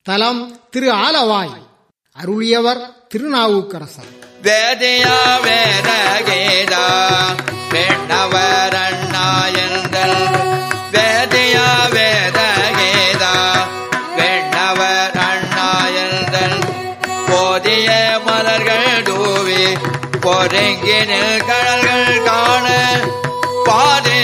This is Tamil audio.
தலம் திரு ஆலவாய் அருளியவர் திருநாவுக்கரசர் வேதியா வேத கீதா பெண்ணவர் அண்ணாயந்தல் வேதியா வேத கீதா பெண்ணவர் அண்ணாயந்தல் போதிய மலர்கள் தூவி பொருங்கினில் கடல்கள் காண பாதை